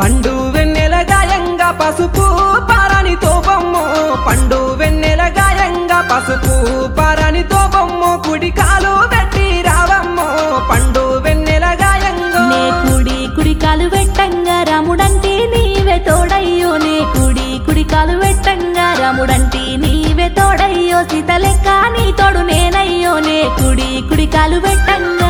పండు వెన్నెల గాయంగా పసుపు పారని తోపమ్ము పండు వెన్నెల గాయంగా పసుపు పారని తోపమ్ము కుడి కాలు పెట్టి రావమ్ము పండు వెన్నెల గాయంగా నే కుడి కుడి కాలు వెట్టంగా రాముడంటే నీవే తోడయ్యో నే కుడి కుడి కాలు వెట్టంగా రాముడంటే నీవే తోడయ్యో సీత లెక్క నీ తోడు నేనయ్యో నే కుడి కుడి కాలు వెట్టంగా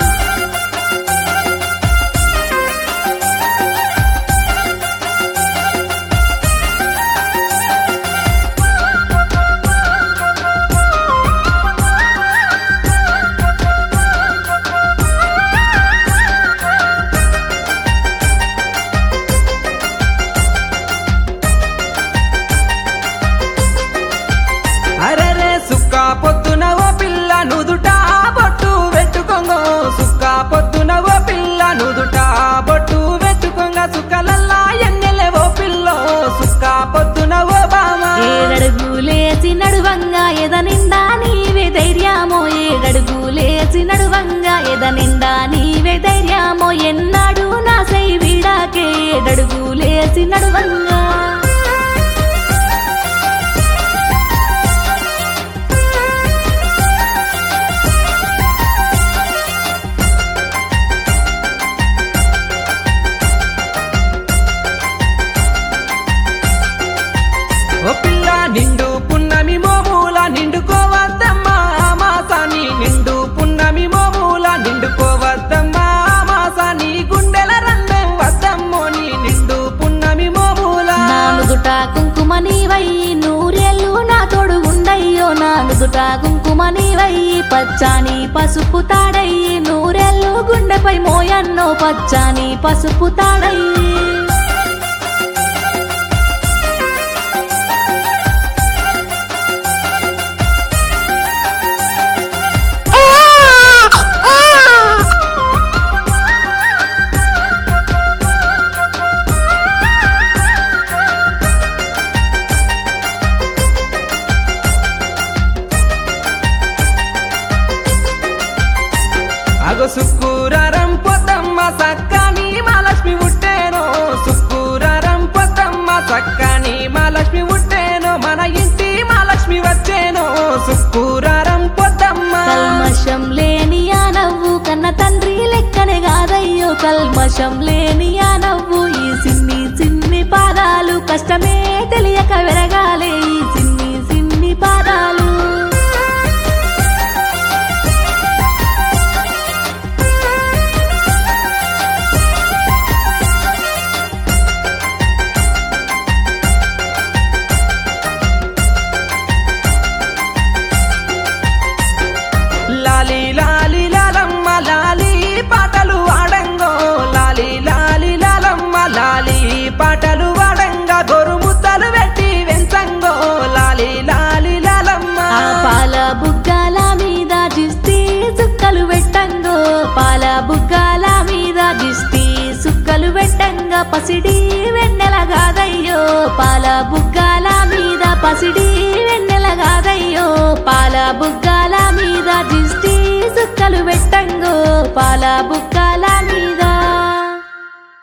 అరెరే సుక్క పొద్దున ఓ పిల్ల నుదుట బొట్టు పెట్టుకోంగో సుక్క పొద్దున ఓ పిల్ల నుదుట బొట్టు పెట్టుకోంగ సుక్కలల్లా ఎన్నెలే ఓ పిల్లో సుక్క పొద్దున ఓ బామ ఏడడుగులేసి నడువంగా ఎద నిండా నీవే ధైర్యమో ఏడడుగులేసి నడువంగా ఎద నిండా నీవే ధైర్యమో ఎన్నాడు నా సై వీడాకే ఏడడుగులేసి నడువంగా ఓ పిల్ల నిండు పున్నమి మోమూల నిండుకోవద్దమ్మా ఆ మాసాన్ని నిండు పున్నమి మోమూల నిండుకోవద్దమ్మా ఆ మాసాన్ని గుండెల రంగం వద్దమ్మో నీ నిండు పున్నమి మోమూల నాలుగుట కుంకుమ నీవై నూరేళ్ళు నా తోడు ఉండయ్యో నాలుగుట కుంకుమ నీవై పచ్చాని పసుపు తాడయ్యి నూరేళ్ళు గుండెపై మోయన్నో పచ్చాని పసుపు తాడయ్యి అగో సుక్కూరారం పొద్దమ్మ సక్కని మా లక్ష్మి ఉట్టేను సుక్కూరారం పొద్దమ్మ సక్కని మా లక్ష్మి ఉట్టేను మన ఇంటి మా లక్ష్మి వచ్చేను సుక్కూరారం పొద్దమ్మ కల్మషం లేని ఆ నవ్వు కన్న తండ్రి లెక్కనే కాదయ్యో కల్మషం లేని ఆ నవ్వు ఈ సిన్ని సిన్ని పాదాలు కష్టమే తెలియక వెరగాలే ఈ సిన్ని సిన్ని పాదాలు లాలి లాలి లాలమ్మ లాలి పాటలు ఆడంగో లాలి లాలి లాలమ్మ లాలి పాటలు ఆడంగా గొరు ముద్దలు పెట్టి వెంచంగో లాలి లాలి లాలమ్మ ఆ పాల బుగ్గాల మీద జిస్తి సుక్కలు పెట్టంగో పాల బుగ్గాల మీద జిస్తి సుక్కలు పెట్టంగా పసిడి వెన్నెల కాదయ్యో పాల బుగ్గాల మీద పసిడి వెన్నెల కాదయ్యో పాల బుగ్గాల మీద జిస్టి సుక్కలు పెట్టంగో పాల బుగ్గ